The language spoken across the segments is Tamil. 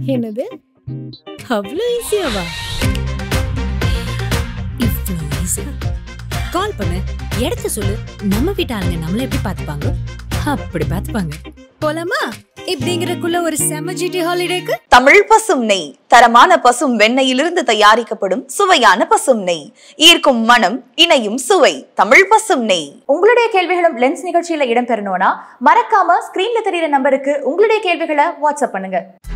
என்னது அவ்வளோ ஈஸியாவா இவ்வளோ ஈஸி கால் பண்ணு இடத்த சொல்லு நம்ம வீட்டு ஆளுங்க நம்மள எப்படி பார்த்துப்பாங்க அப்படி பார்த்துப்பாங்க போலாமா இப்படிங்கிறக்குள்ள ஒரு செம ஜிடி ஹாலிடேக்கு தமிழ் பசும் நெய் தரமான பசும் வெண்ணெயிலிருந்து தயாரிக்கப்படும் சுவையான பசும் நெய் ஈர்க்கும் மனம் இணையும் சுவை தமிழ் பசும் நெய் உங்களுடைய கேள்விகளும் லென்ஸ் நிகழ்ச்சியில இடம்பெறணும்னா மறக்காம ஸ்கிரீன்ல தெரியுற நம்பருக்கு உங்களுடைய கேள்விகளை வாட்ஸ்அப் பண்ணுங்க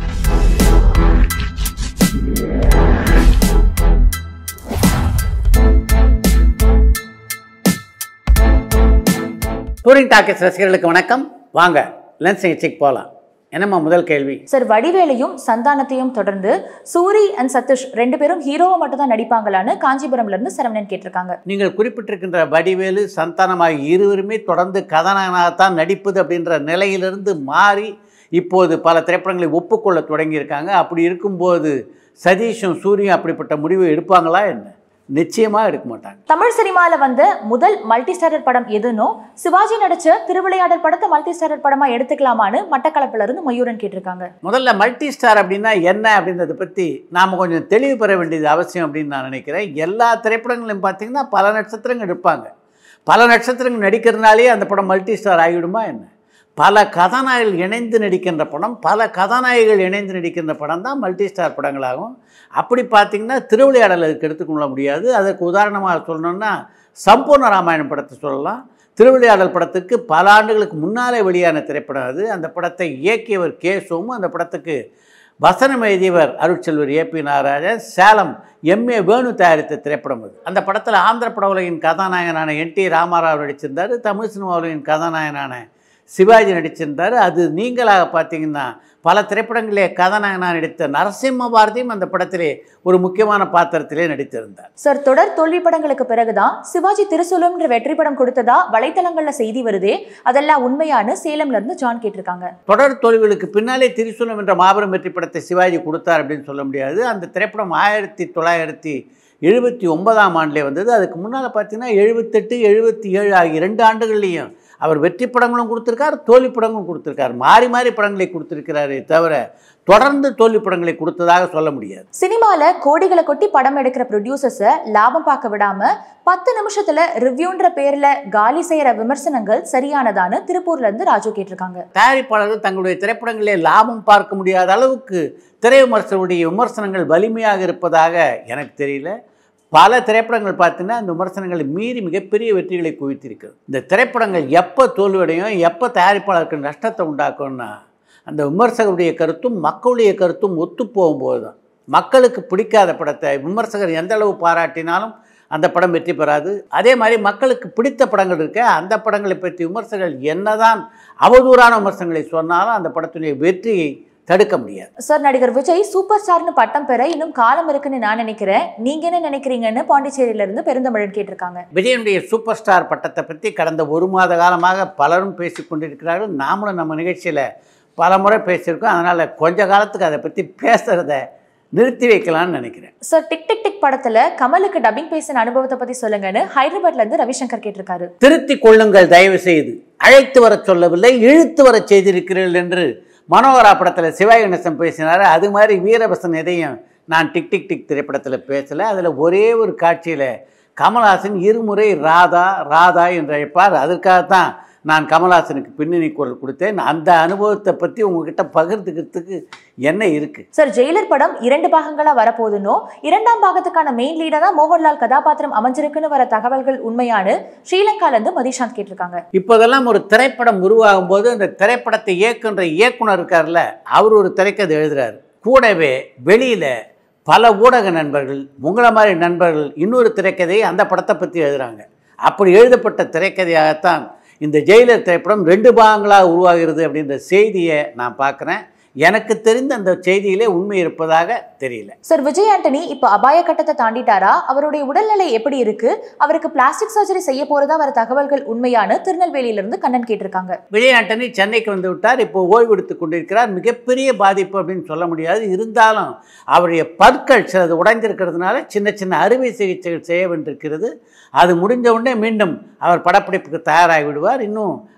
டூரிங் டாக்கெட்ஸ் ரசிகர்களுக்கு வணக்கம் வாங்க லென்ஸ் நிகழ்ச்சிக்கு போகலாம் என்னம்மா முதல் கேள்வி சார் வடிவேலையும் சந்தானத்தையும் தொடர்ந்து சூரி அண்ட் சதீஷ் ரெண்டு பேரும் ஹீரோவா மட்டும் தான் நடிப்பாங்களான்னு காஞ்சிபுரம்ல இருந்து சரவணன் கேட்டிருக்காங்க நீங்கள் குறிப்பிட்டிருக்கின்ற வடிவேலு சந்தானமாக இருவருமே தொடர்ந்து கதாநாயகனாகத்தான் நடிப்பது அப்படின்ற நிலையிலிருந்து மாறி இப்போது பல திரைப்படங்களை ஒப்புக்கொள்ள தொடங்கியிருக்காங்க அப்படி இருக்கும்போது சதீஷும் சூரியும் அப்படிப்பட்ட முடிவை எடுப்பாங்களா என்ன நிச்சயமாக எடுக்க மாட்டாங்க தமிழ் சினிமால வந்த முதல் மல்டி ஸ்டாரர் படம் எதுனோ சிவாஜி நடிச்ச திருவிளையாடல் படத்தை மல்டி ஸ்டாரர் படமா எடுத்துக்கலாமான்னு மட்டக்களப்புல இருந்து மயூரன் கேட்டிருக்காங்க முதல்ல மல்டி ஸ்டார் அப்படின்னா என்ன அப்படின்றத பற்றி நாம் கொஞ்சம் தெளிவு பெற வேண்டியது அவசியம் அப்படின்னு நான் நினைக்கிறேன் எல்லா திரைப்படங்களையும் பார்த்தீங்கன்னா பல நட்சத்திரங்கள் இருப்பாங்க பல நட்சத்திரங்கள் நடிக்கிறதுனாலே அந்த படம் மல்டி ஸ்டார் ஆகிவிடுமா என்ன பல கதாநாயகர்கள் இணைந்து நடிக்கின்ற படம் பல கதாநாயகிகள் இணைந்து நடிக்கின்ற படம் தான் மல்டி ஸ்டார் படங்களாகும் அப்படி பார்த்தீங்கன்னா திருவிளையாடல் அதுக்கு எடுத்துக்கொள்ள முடியாது அதற்கு உதாரணமாக சொல்லணும்னா சம்பூர்ண ராமாயணம் படத்தை சொல்லலாம் திருவிளையாடல் படத்துக்கு பல ஆண்டுகளுக்கு முன்னாலே வெளியான திரைப்படம் அது அந்த படத்தை இயக்கியவர் கே சோமு அந்த படத்துக்கு வசனம் எழுதியவர் Arutchelvar A P Narayanan Salem M A Venu தயாரித்த திரைப்படம் அது அந்த படத்தில் ஆந்திர பட உலகின் கதாநாயகனான என் டி ராமாராவ் நடிச்சிருந்தார் தமிழ் சினிமா உலகின் கதாநாயகனான சிவாஜி நடிச்சிருந்தார் அது நீங்களாக பார்த்தீங்கன்னா பல திரைப்படங்களிலே கதாநாயகனாக நடித்த நரசிம்ம பாரதியும் அந்த படத்திலே ஒரு முக்கியமான பாத்திரத்திலே நடித்திருந்தார் சார் தொடர் தோல்வி படங்களுக்கு பிறகுதான் சிவாஜி திருசூலம்ன்ற வெற்றி படம் கொடுத்ததா வலைத்தளங்கள்ல செய்தி வருதே அதெல்லாம் உண்மையானு சேலம்ல இருந்து ஜான் கேட்டிருக்காங்க தொடர் தோல்விகளுக்கு பின்னாலே திரிசூலம் என்ற மாபெரும் வெற்றி படத்தை சிவாஜி கொடுத்தார் அப்படின்னு சொல்ல முடியாது அந்த திரைப்படம் ஆயிரத்தி தொள்ளாயிரத்தி எழுபத்தி ஒன்பதாம் ஆண்டிலே வந்தது அதுக்கு முன்னால் பார்த்தீங்கன்னா எழுபத்தெட்டு எழுபத்தி ஏழு ஆகிய ரெண்டு ஆண்டுகள்லேயும் அவர் வெற்றி படங்களும் கொடுத்துருக்கார் தோல்வி படங்களும் கொடுத்துருக்கார் மாறி மாறி படங்களை கொடுத்துருக்கிறாரே தவிர தொடர்ந்து தோல்வி படங்களை கொடுத்ததாக சொல்ல முடியாது சினிமால கோடிகளை கொட்டி படம் எடுக்கிற ப்ரொடியூசர்ஸை லாபம் பார்க்க விடாம பத்து நிமிஷத்துல ரிவ்யூன்ற பேர்ல காலி செய்யற விமர்சனங்கள் சரியானதான்னு திருப்பூர்ல இருந்து ராஜு கேட்டிருக்காங்க தயாரிப்பாளர்கள் தங்களுடைய திரைப்படங்களிலே லாபம் பார்க்க முடியாத அளவுக்கு திரை விமர்சகருடைய விமர்சனங்கள் வலிமையாக இருப்பதாக எனக்கு தெரியல பல திரைப்படங்கள் பார்த்தீங்கன்னா அந்த விமர்சனங்களை மீறி மிகப்பெரிய வெற்றிகளை குவித்திருக்கிறது இந்த திரைப்படங்கள் எப்போ தோல்வியடையும் எப்போ தயாரிப்பாளருக்கு நஷ்டத்தை உண்டாக்கும்னா அந்த விமர்சகருடைய கருத்தும் மக்களுடைய கருத்தும் ஒத்து போகும்போது தான் மக்களுக்கு பிடிக்காத படத்தை விமர்சகர் எந்த அளவு பாராட்டினாலும் அந்த படம் வெற்றி பெறாது அதே மாதிரி மக்களுக்கு பிடித்த படங்கள் இருக்க அந்த படங்களை பற்றி விமர்சகர்கள் என்னதான் அவதூறான விமர்சனங்களை சொன்னாலும் அந்த படத்துடைய வெற்றியை தடுக்க முடியாது சார் நடிகர் விஜய் சூப்பர் ஸ்டார்னு பட்டம் பெற இன்னும் காலம் இருக்குன்னு நான் நினைக்கிறேன் நீங்க என்ன நினைக்கிறீங்கன்னு பாண்டிச்சேரியில இருந்து பெருந்தமிழன் கேட்டிருக்காங்க விஜயனுடைய சூப்பர் ஸ்டார் பட்டத்தை பற்றி கடந்த ஒரு மாத காலமாக பலரும் பேசி கொண்டிருக்கிறார்கள் நாமளும் நம்ம நிகழ்ச்சியில் பல முறை பேசியிருக்கோம் அதனால் கொஞ்ச காலத்துக்கு அதை பற்றி பேசுகிறத நிறுத்தி வைக்கலாம்னு நினைக்கிறேன் சார் டிக் டிக் டிக் படத்துல கமலுக்கு டப்பிங் பேசின அனுபவத்தை பத்தி சொல்லுங்கன்னு ஹைதராபாத்ல இருந்து ரவிசங்கர் கேட்டிருக்காரு திருத்திக் கொள்ளுங்கள் தயவு செய்து அழைத்து வரச் சொல்லவில்லை இழுத்து வரச் செய்திருக்கிறீர்கள் என்று மனோகரா படத்தில் சிவாஜி கணேசன் பேசினார் அது மாதிரி வீரபசன் எதையும் நான் டிக் டிக் டிக் திரைப்படத்தில் பேசலை அதில் ஒரே ஒரு காட்சியில் கமல்ஹாசன் இருமுறை ராதா ராதா என்று அழைப்பார் அதற்காகத்தான் நான் கமல்ஹாசனுக்கு பின்னணி குரல் கொடுத்தேன் அந்த அனுபவத்தை பற்றி உங்ககிட்ட பகிர்ந்துக்கிறதுக்கு என்ன இருக்குது சார் ஜெயிலர் படம் இரண்டு பாகங்களா வரப்போகுதுன்னோ இரண்டாம் பாகத்துக்கான மெயின் லீடா தான் மோகன்லால் கதாபாத்திரம் அமைஞ்சிருக்குன்னு வர தகவல்கள் உண்மையானு ஸ்ரீலங்கால இருந்து மதிஷாந்த் கேட்டிருக்காங்க இப்போதெல்லாம் ஒரு திரைப்படம் உருவாகும் போது அந்த திரைப்படத்தை இயக்குன்ற இயக்குனர் இருக்கார்ல அவர் ஒரு திரைக்கதை எழுதுறாரு கூடவே வெளியில் பல ஊடக நண்பர்கள் உங்களை மாதிரி நண்பர்கள் இன்னொரு திரைக்கதையை அந்த படத்தை பற்றி எழுதுறாங்க அப்படி எழுதப்பட்ட திரைக்கதையாகத்தான் இந்த ஜெயிலர் திரைப்படம் ரெண்டு பாகங்களாக உருவாகிறது அப்படின்ற செய்தியை நான் பார்க்குறேன் எனக்கு தெரிந்த அந்த செய்தியிலே உண்மை இருப்பதாக தெரியல சார் விஜய் ஆண்டனி இப்ப அபாய கட்டத்தை தாண்டிட்டாரா அவருடைய உடல்நிலை எப்படி இருக்கு அவருக்கு பிளாஸ்டிக் சர்ஜரி செய்ய போறதா வர தகவல்கள் உண்மையானு திருநெல்வேலியில இருந்து கண்ணன் கேட்டிருக்காங்க விஜய் ஆண்டனி சென்னைக்கு வந்து விட்டார் இப்போ ஓய்வு எடுத்து கொண்டிருக்கிறார் மிகப்பெரிய பாதிப்பு அப்படின்னு சொல்ல முடியாது இருந்தாலும் அவருடைய பற்கள் சிலது உடைந்திருக்கிறதுனால சின்ன சின்ன அறுவை சிகிச்சைகள் செய்ய வேண்டியிருக்கிறது அது முடிஞ்ச உடனே மீண்டும் அவர் படப்பிடிப்புக்கு தயாராகி விடுவார் இன்னும்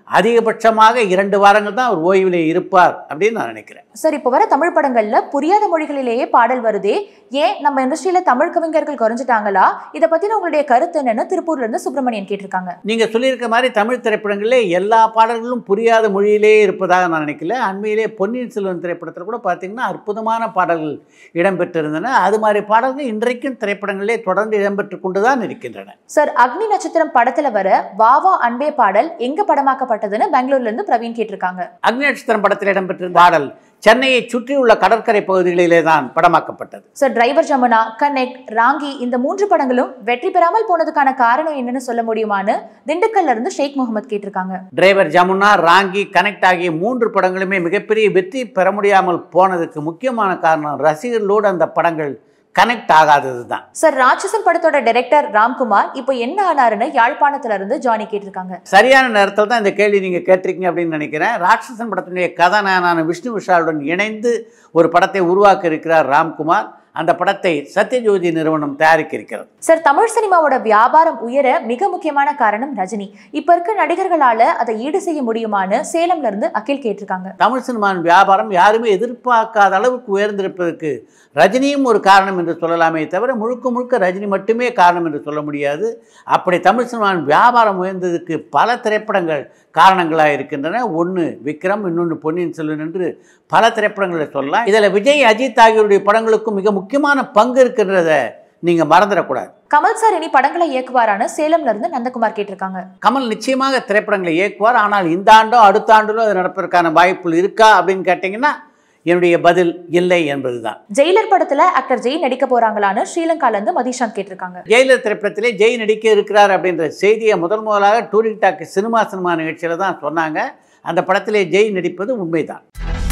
அதிகபட்சமாக இரண்டு வாரங்கள் தான் அவர் ஓய்விலே இருப்பார் அப்படின்னு நான் நினைக்கிறேன் சார் இப்போ வர தமிழ் படங்கள்ல புரியாத மொழிகளிலேயே பாடல் வருதே ஏன் நம்ம இண்டஸ்ட்ரியில தமிழ் கவிஞர்கள் குறைஞ்சிட்டாங்களா இதை பத்தின உங்களுடைய கருத்து என்னன்னு திருப்பூர்ல இருந்து சுப்பிரமணியன் கேட்டிருக்காங்க நீங்கள் சொல்லியிருக்க மாதிரி தமிழ் திரைப்படங்களிலே எல்லா பாடல்களும் புரியாத மொழியிலே இருப்பதாக நான் நினைக்கல அண்மையிலே பொன்னியின் செல்வன் திரைப்படத்தில் கூட பார்த்தீங்கன்னா அற்புதமான பாடல்கள் இடம்பெற்றிருந்தன அது மாதிரி பாடல்கள் இன்றைக்கும் திரைப்படங்களிலே தொடர்ந்து இடம்பெற்று கொண்டு தான் இருக்கின்றன சார் அக்னி நட்சத்திரம் படத்துல வர வாவா அன்பே பாடல் எங்க படமாக்கப்பட்டதுன்னு பெங்களூர்ல இருந்து பிரவீன் கேட்டிருக்காங்க அக்னி நட்சத்திரம் படத்தில் இடம்பெற்றிருந்த பாடல் சென்னையை சுற்றியுள்ள கடற்கரை பகுதிகளிலே தான் படமாக்கப்பட்டது sir driver Jamuna Connect Raangi இந்த மூன்று படங்களும் வெற்றி பெறாமல் போனதுக்கான காரணம் என்னன்னு சொல்ல முடியுமான்னு திண்டுக்கல்ல இருந்து ஷேக் முகமது கேட்டிருக்காங்க டிரைவர் ஜமுனா ராங்கி கனெக்ட் ஆகிய மூன்று படங்களுமே மிகப்பெரிய வெற்றி பெற முடியாமல் போனதுக்கு முக்கியமான காரணம் ரசிகர்களோடு அந்த படங்கள் கனெக்ட் ஆகாதது தான் சார் ராட்சசன் படத்தோட டைரக்டர் ராம்குமார் இப்போ என்ன ஆனாருன்னு யாழ்ப்பாணத்துல இருந்து ஜானி கேட்டிருக்காங்க சரியான நேரத்தில் தான் இந்த கேள்வி நீங்கள் கேட்டிருக்கீங்க அப்படின்னு நினைக்கிறேன் ராட்சசன் படத்தினுடைய கதாநாயகனான விஷ்ணு விஷாலுடன் இணைந்து ஒரு படத்தை உருவாக்க இருக்கிறார் ராம்குமார் அந்த படத்தை சத்யஜோதி நிறுவனம் தயாரிக்க இருக்கிறது சார் தமிழ் சினிமாவோட வியாபாரம் உயர மிக முக்கியமான காரணம் ரஜினி இப்ப இருக்க நடிகர்களால அதை ஈடு செய்ய முடியுமான்னு சேலம்ல இருந்து அகில் கேட்டிருக்காங்க தமிழ் சினிமாவின் வியாபாரம் யாருமே எதிர்பார்க்காத அளவுக்கு உயர்ந்திருப்பதற்கு ரஜினியும் ஒரு காரணம் என்று சொல்லலாமே தவிர முழுக்க முழுக்க ரஜினி மட்டுமே காரணம் என்று சொல்ல முடியாது அப்படி தமிழ் சினிமாவின் வியாபாரம் உயர்ந்ததுக்கு பல திரைப்படங்கள் காரணங்களாக இருக்கின்றன ஒன்று விக்ரம் இன்னொன்று பொன்னியின் செல்வன் என்று பல திரைப்படங்களை சொல்லலாம் இதில் விஜய் அஜித் ஆகியோருடைய படங்களுக்கும் மிக முக்கியமான பங்கு இருக்கின்றத நீங்கள் மறந்துடக்கூடாது கமல் சார் இனி படங்களை இயக்குவாரான்னு சேலம்ல இருந்து நந்தகுமார் கேட்டிருக்காங்க கமல் நிச்சயமாக திரைப்படங்களை இயக்குவார் ஆனால் இந்த ஆண்டோ அடுத்த ஆண்டிலோ அது நடப்பதற்கான வாய்ப்புகள் இருக்கா அப்படின்னு கேட்டிங்கன்னா என்னுடைய பதில் இல்லை என்பதுதான் ஜெயிலர் படத்துல ஆக்டர் ஜெய் நடிக்க போறாங்களான்னு ஸ்ரீலங்கால இருந்து மதிஷாந்த் கேட்டிருக்காங்க ஜெயிலர் திரைப்படத்திலே ஜெய் நடிக்க இருக்கிறார் அப்படின்ற செய்தியை முதல் முதலாக டூரிங் டாக் சினிமா சினிமா நிகழ்ச்சியில் தான் சொன்னாங்க அந்த படத்திலே ஜெய் நடிப்பது உண்மைதான்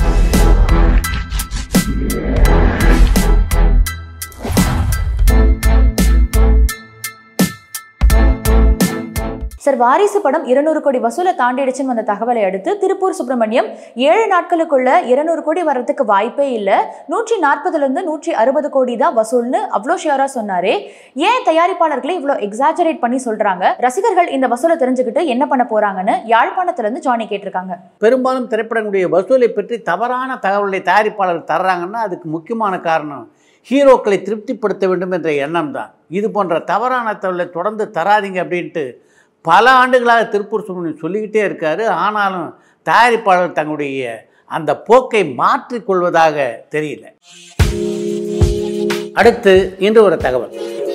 சார் வாரிசு படம் இருநூறு கோடி வசூலை தாண்டிடுச்சுன்னு வந்த தகவலை அடுத்து திருப்பூர் சுப்பிரமணியம் ஏழு நாட்களுக்குள்ள இருநூறு கோடி வர்றதுக்கு வாய்ப்பே இல்லை நூற்றி நாற்பதுல இருந்து நூற்றி அறுபது கோடி தான் வசூல்னு அவ்வளோ ஷியரா சொன்னாரே ஏன் தயாரிப்பாளர்களே இவ்வளோ எக்ஸாஜரேட் பண்ணி சொல்றாங்க ரசிகர்கள் இந்த வசூலை தெரிஞ்சுக்கிட்டு என்ன பண்ண போறாங்கன்னு யாழ்ப்பாணத்துல இருந்து ஜானி கேட்டிருக்காங்க பெரும்பாலும் திரைப்படங்களுடைய வசூலை பற்றி தவறான தகவலை தயாரிப்பாளர் தர்றாங்கன்னா அதுக்கு முக்கியமான காரணம் ஹீரோக்களை திருப்திப்படுத்த வேண்டும் என்ற எண்ணம் தான் இது போன்ற தவறான தகவலை தொடர்ந்து தராதீங்க அப்படின்ட்டு பல ஆண்டுகளாக திருப்பூர் சுப்ரமணியன் சொல்லிக்கிட்டே இருக்காரு ஆனாலும் தயாரிப்பாளர் தங்களுடைய அந்த போக்கை மாற்றிக்கொள்வதாக தெரியல அடுத்து இன்று ஒரு தகவல்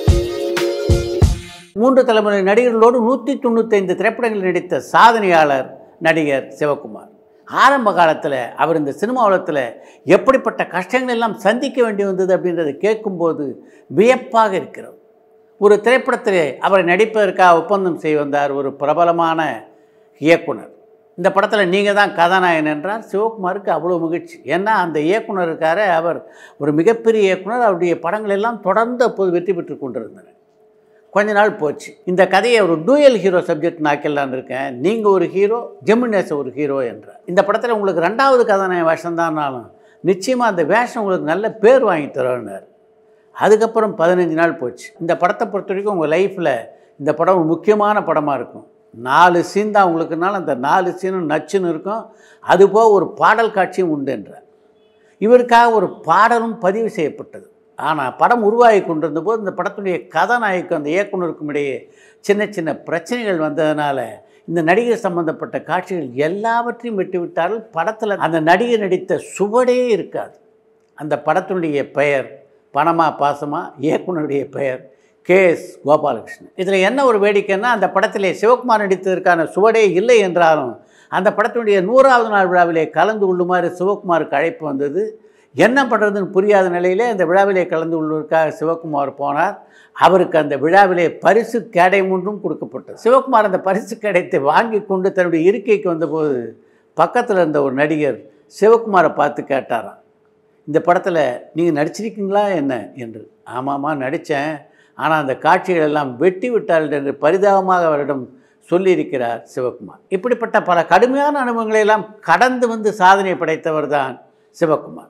மூன்று தலைமுறை நடிகர்களோடு நூற்றி தொண்ணூத்தைந்து திரைப்படங்களில் நடித்த சாதனையாளர் நடிகர் சிவகுமார் ஆரம்ப காலத்தில் அவர் இந்த சினிமா உலகத்தில் எப்படிப்பட்ட கஷ்டங்கள் எல்லாம் சந்திக்க வேண்டி வந்தது அப்படின்றத கேட்கும்போது வியப்பாக இருக்கிறது ஒரு திரைப்படத்தில் அவரை நடிப்பதற்காக ஒப்பந்தம் செய்ய வந்தார் ஒரு பிரபலமான இயக்குனர் இந்த படத்தில் நீங்கள் தான் கதாநாயகன் என்றார் சிவகுமாருக்கு அவ்வளோ மகிழ்ச்சி ஏன்னா அந்த இயக்குனர் இருக்கார அவர் ஒரு மிகப்பெரிய இயக்குனர் அவருடைய படங்கள் எல்லாம் தொடர்ந்து அப்போது வெற்றி பெற்று கொண்டிருந்தன கொஞ்ச நாள் போச்சு இந்த கதையை ஒரு டூயல் ஹீரோ சப்ஜெக்ட் நாக்கலான்னு இருக்கேன் நீங்கள் ஒரு ஹீரோ ஜெமினேச ஒரு ஹீரோ என்றார் இந்த படத்தில் உங்களுக்கு ரெண்டாவது கதாநாயக வேஷம் தான்னாலும் நிச்சயமாக அந்த வேஷம் உங்களுக்கு நல்ல பேர் வாங்கி தருவார் அதுக்கப்புறம் பதினஞ்சு நாள் போச்சு இந்த படத்தை பொறுத்த வரைக்கும் உங்கள் லைஃப்பில் இந்த படம் ஒரு முக்கியமான படமாக இருக்கும் நாலு சீன் தான் உங்களுக்குனால அந்த நாலு சீனும் நச்சுன்னு இருக்கும் அதுபோக ஒரு பாடல் காட்சியும் உண்டுன்றார் இவருக்காக ஒரு பாடலும் பதிவு செய்யப்பட்டது ஆனால் படம் உருவாகி கொண்டிருந்த போது இந்த படத்துடைய கதாநாயகம் அந்த இயக்குனருக்கும் இடையே சின்ன சின்ன பிரச்சனைகள் வந்ததுனால இந்த நடிகர் சம்பந்தப்பட்ட காட்சிகள் எல்லாவற்றையும் விட்டுவிட்டார்கள் படத்தில் அந்த நடிகர் நடித்த சுவடே இருக்காது அந்த படத்தினுடைய பெயர் பணமா பாசமா இயக்குனருடைய பெயர் கே எஸ் கோபாலகிருஷ்ணன் இதில் என்ன ஒரு வேடிக்கைன்னா அந்த படத்திலே சிவகுமார் நடித்ததற்கான சுவடே இல்லை என்றாலும் அந்த படத்தினுடைய நூறாவது நாள் விழாவிலே கலந்து கொள்ளுமாறு சிவகுமாருக்கு அழைப்பு வந்தது என்ன பண்ணுறதுன்னு புரியாத நிலையிலே அந்த விழாவிலே கலந்து கொள்வதற்காக சிவகுமார் போனார் அவருக்கு அந்த விழாவிலே பரிசு கேடை ஒன்றும் கொடுக்கப்பட்டது சிவகுமார் அந்த பரிசு கேடயத்தை வாங்கி கொண்டு தன்னுடைய இருக்கைக்கு வந்தபோது பக்கத்தில் இருந்த ஒரு நடிகர் சிவகுமாரை பார்த்து கேட்டாராம் இந்த படத்தில் நீங்கள் நடிச்சிருக்கீங்களா என்ன என்று ஆமாம்மா நடித்தேன் ஆனால் அந்த காட்சிகள் எல்லாம் வெட்டி விட்டார்கள் என்று பரிதாபமாக அவரிடம் சொல்லியிருக்கிறார் சிவகுமார் இப்படிப்பட்ட பல கடுமையான அனுபவங்களை எல்லாம் கடந்து வந்து சாதனை படைத்தவர் தான் சிவகுமார்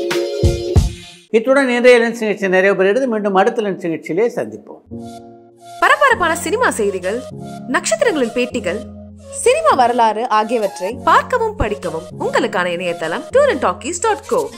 இத்துடன் இன்றைய லென்ஸ் நிகழ்ச்சி நிறைவு பெறுகிறது மீண்டும் அடுத்த லென்ஸ் நிகழ்ச்சியிலே சந்திப்போம் பரபரப்பான சினிமா செய்திகள் நட்சத்திரங்களின் பேட்டிகள் சினிமா வரலாறு ஆகியவற்றை பார்க்கவும் படிக்கவும் உங்களுக்கான இணையதளம் tour and talkies dot go